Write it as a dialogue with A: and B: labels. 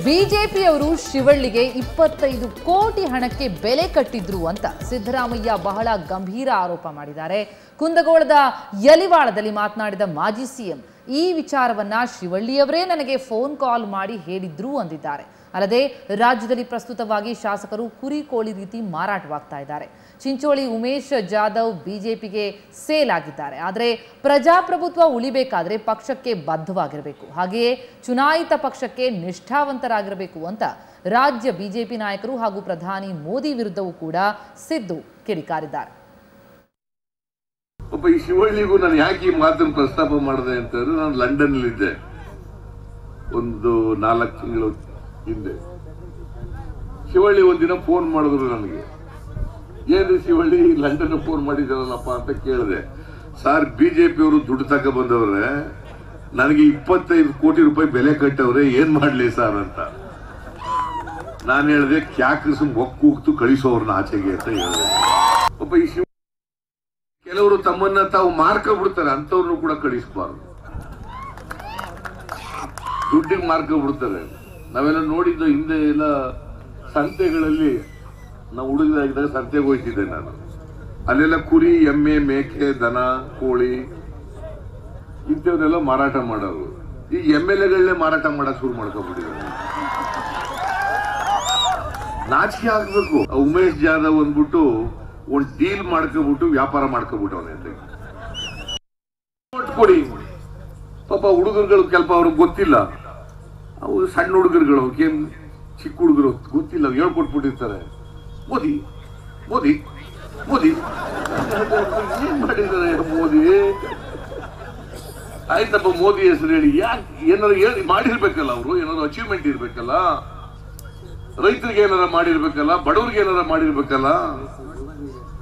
A: ಬಿಜೆಪಿಯವರು ಶಿವಳ್ಳಿಗೆ ಇಪ್ಪತ್ತೈದು ಕೋಟಿ ಹಣಕ್ಕೆ ಬೆಲೆ ಕಟ್ಟಿದ್ರು ಅಂತ ಸಿದ್ದರಾಮಯ್ಯ ಬಹಳ ಗಂಭೀರ ಆರೋಪ ಮಾಡಿದ್ದಾರೆ ಕುಂದಗೋಳದ ಯಲಿವಾಳದಲ್ಲಿ ಮಾತನಾಡಿದ ಮಾಜಿ ಸಿಎಂ ಈ ವಿಚಾರವನ್ನ ಶಿವಳ್ಳಿಯವರೇ ನನಗೆ ಫೋನ್ ಕಾಲ್ ಮಾಡಿ ಹೇಳಿದ್ರು ಅಂದಿದ್ದಾರೆ ಅಲ್ಲದೆ ರಾಜ್ಯದಲ್ಲಿ ಪ್ರಸ್ತುತವಾಗಿ ಶಾಸಕರು ಕುರಿ ಕೋಳಿ ರೀತಿ ಮಾರಾಟವಾಗ್ತಾ ಇದ್ದಾರೆ ಚಿಂಚೋಳಿ ಉಮೇಶ್ ಜಾಧವ್ ಬಿಜೆಪಿಗೆ ಸೇಲ್ ಆಗಿದ್ದಾರೆ ಆದರೆ ಪ್ರಜಾಪ್ರಭುತ್ವ ಉಳಿಬೇಕಾದ್ರೆ ಪಕ್ಷಕ್ಕೆ ಬದ್ಧವಾಗಿರಬೇಕು ಹಾಗೆಯೇ ಚುನಾಯಿತ ಪಕ್ಷಕ್ಕೆ ನಿಷ್ಠಾವಂತರಾಗಿರಬೇಕು ಅಂತ ರಾಜ್ಯ ಬಿಜೆಪಿ ನಾಯಕರು ಹಾಗೂ ಪ್ರಧಾನಿ ಮೋದಿ ವಿರುದ್ಧವೂ ಕೂಡ ಸಿದ್ದು ಕಿಡಿಕಾರಿದ್ದಾರೆ
B: ಒಬ್ಬ ಈ ಶಿವಳ್ಳಿಗೂ ನಾನು ಯಾಕೆ ಈ ಮಾತನ್ನು ಪ್ರಸ್ತಾಪ ಮಾಡಿದೆ ಅಂತಂದ್ರೆ ನಾನು ಲಂಡನ್ ಇದ್ದೆ ಒಂದು ನಾಲ್ಕು ತಿಂಗಳು ಹಿಂದೆ ಶಿವಳ್ಳಿ ಒಂದಿನ ಫೋನ್ ಮಾಡಿದ್ರು ನನಗೆ ಏನು ಶಿವಳ್ಳಿ ಲಂಡನ್ ಫೋನ್ ಮಾಡಿದಾರಲ್ಲಪ್ಪ ಅಂತ ಕೇಳಿದೆ ಸರ್ ಬಿಜೆಪಿ ಅವರು ದುಡ್ಡು ತಕ ಬಂದವ್ರೆ ನನಗೆ ಇಪ್ಪತ್ತೈದು ಕೋಟಿ ರೂಪಾಯಿ ಬೆಲೆ ಕಟ್ಟವ್ರೆ ಏನ್ ಮಾಡ್ಲಿ ಸರ್ ಅಂತ ನಾನು ಹೇಳಿದೆ ಕ್ಯಾಕ್ರಿಸ್ ಮೊಕ್ಕೂಗ್ತು ಕಳಿಸೋರ್ನ ಆಚೆಗೆ ಅಂತ ಹೇಳಿದೆ ಒಬ್ಬ ಈ ಶಿವ ಕೆಲವರು ತಮ್ಮನ್ನ ತಾವು ಮಾರ್ಕ ಬಿಡ್ತಾರೆ ಅಂತವ್ರನ್ನು ಕೂಡ ಕಳಿಸಬಾರ್ದು ದುಡ್ಡಿಗೆ ಮಾರ್ಕ ಬಿಡ್ತಾರೆ ನಾವೆಲ್ಲ ನೋಡಿದ್ದು ಹಿಂದೆ ಎಲ್ಲ ಸಂತೆಗಳಲ್ಲಿ ನಾವು ಹುಡುಗರಾಗಿದ್ದಾಗ ಸಂತೆಗೆ ಹೋಗ್ತಿದ್ದೆ ನಾನು ಅಲ್ಲೆಲ್ಲ ಕುರಿ ಎಮ್ಮೆ ಮೇಕೆ ದನ ಕೋಳಿ ಇಂಥವನ್ನೆಲ್ಲ ಮಾರಾಟ ಮಾಡೋರು ಈ ಎಮ್ ಎಲ್ ಎಗಳನ್ನೇ ಮಾರಾಟ ಮಾಡಕ್ ಶುರು ಮಾಡ್ಕೊಂಡ್ಬಿಟ್ಟಿದ್ದಾರೆ ನಾಚಿಕೆ ಆಗ್ಬೇಕು ಆ ಉಮೇಶ್ ಜಾಧವ್ ಅಂದ್ಬಿಟ್ಟು ಒಂದ್ ಡೀಲ್ ಮಾಡ್ಕೊಬಿಟ್ಟು ವ್ಯಾಪಾರ ಮಾಡ್ಕೊಬಿಟ್ಟವನೆ ಅಂತ ಕೊಡಿ ಪಾಪ ಹುಡುಗರುಗಳು ಸ್ವಲ್ಪ ಅವ್ರಿಗೆ ಗೊತ್ತಿಲ್ಲ ಅವು ಸಣ್ಣ ಹುಡುಗರುಗಳು ಏನ್ ಚಿಕ್ಕ ಹುಡುಗರು ಗೊತ್ತಿಲ್ಲ ಅವ್ರು ಹೇಳ್ಕೊಟ್ಬಿಟ್ಟಿರ್ತಾರೆ ಮೋದಿ ಮೋದಿ ಮೋದಿ ಏನ್ ಮಾಡಿದ್ದಾರೆ ಮೋದಿ ಆಯ್ತಪ್ಪ ಮೋದಿ ಹೆಸರು ಹೇಳಿ ಯಾಕೆ ಏನಾರು ಹೇಳಿ ಮಾಡಿರ್ಬೇಕಲ್ಲ ಅವರು ಏನಾದ್ರು ಅಚೀವ್ಮೆಂಟ್ ಇರ್ಬೇಕಲ್ಲ ರೈತರಿಗೆ ಏನಾರ ಮಾಡಿರ್ಬೇಕಲ್ಲ ಬಡವ್ರಿಗೆ ಏನಾರ ಮಾಡಿರ್ಬೇಕಲ್ಲ